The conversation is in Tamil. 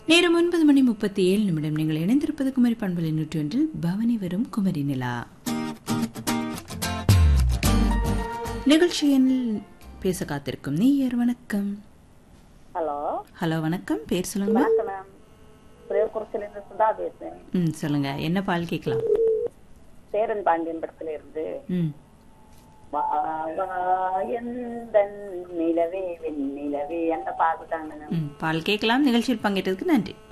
நேரம் ஒன்பது மணி முப்பத்தி ஏழு நிமிடம் நீங்கள் இணைந்திருப்பது குமரி பண்பலை நூற்றி ஒன்றில் பவனி வரும் குமரி நிலா நிகழ்ச்சியில் பேச காத்திருக்கும் நீயர் வணக்கம் ஹலோ ஹலோ வணக்கம் பேர் சொல்லுங்க வணக்கம் மேம் புரியக்குறிச்சிலிருந்து சுதா பேசுறேன் ம் சொல்லுங்க என்ன பால் கேட்கலாம் சேரன் பாண்டியன் படத்துல இருந்து ம் வா, வா, எந்தன் நிலவே வெண்ணிலவே அந்த பாட்டு தாங்க ம் பால் கேட்கலாம் நிகழ்ச்சியில் பங்கேற்றதுக்கு நன்றி